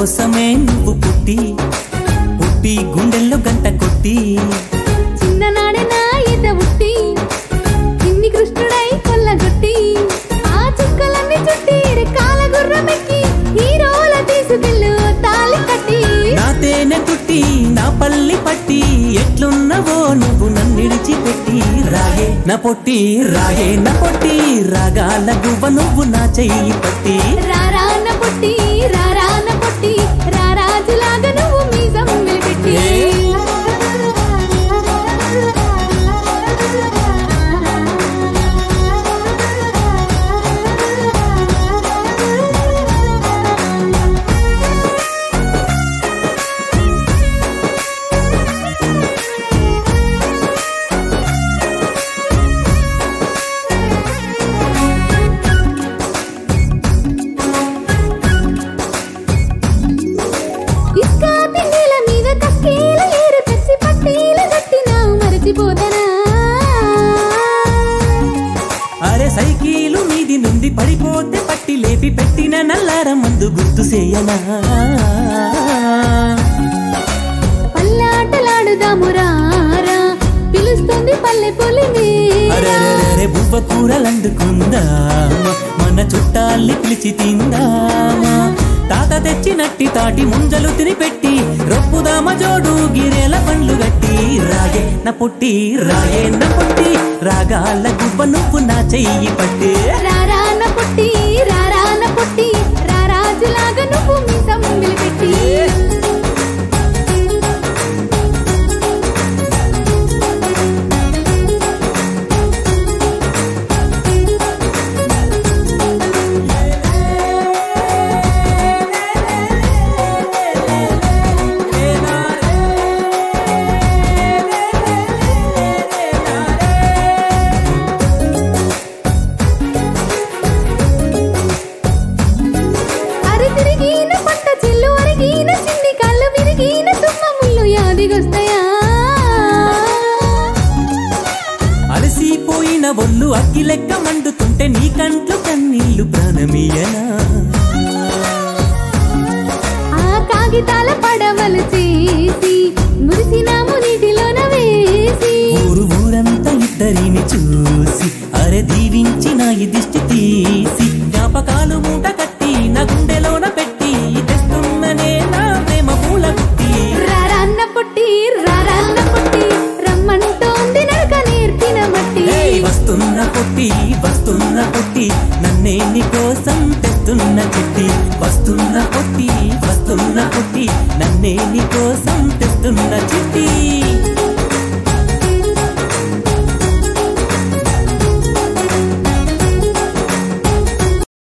కోసమే నువ్వు పుట్టి పుట్టి గుండెల్లో గంట కొట్టి చిన్ననాడే నా ఈత ఉట్టి ఇన్ని కృష్ణుడై కొల్లగొట్టి ఆ చుక్కలన్నీ చుట్టి కాల గుర్రమెక్కి హీరోల తీసుకెళ్ళు తాళి కట్టి నా తేనె తుట్టి నా పల్లి పట్టి ఎట్లున్నవో నువ్వు నన్నిడిచి పెట్టి రాగే నా పొట్టి రాగే నా పొట్టి రాగాల గువ్వ నువ్వు నా చెయ్యి పట్టి రారాన పుట్టి రారాన పుట్టి రారాజులాగా నువ్వు మీసం వెలిపెట్టి ఇసుక తిన్నెల మీద కక్కేల ఏరు తెచ్చి పట్టీల కట్టినావు మరచిపోతనా అరే సైకిలు మీది నుండి పడిపోతే పట్టి లేపి పెట్టిన నల్లార ముందు గుర్తు చేయనా పల్లాటలాడుదాము రారా పిలుస్తుంది పల్లె పొలిమే అరే బువ్వ కూరలందుకుందామా మన చుట్టాల్ని పిలిచి తిందామా తాత తెచ్చినట్టి తాటి ముంజలు తినిపెట్టి రొప్పుదామ జోడు గిరెల పండ్లు గట్టి రాగే నా పొట్టి రాగే నా పొట్టి రాగాల గువ్వ నువ్వు నా చెయ్యి పట్టి రారాన పుట్టి రారాన పుట్టి రారాజులాగా నువ్వు మీసం వెలిపెట్టి అరి తిరిగిన పంట చెల్లు అరిగిన చిన్ని కళ్ళు విరిగిన తుమ్మ ముళ్ళు యాదిగొస్తాయా అలసిపోయిన ఒళ్ళు అగ్గి లెక్క మండుతుంటే నీ కంట్లు కన్నీళ్లు ప్రాణమీయనా ఆ కాగితాల పడవలు చేరి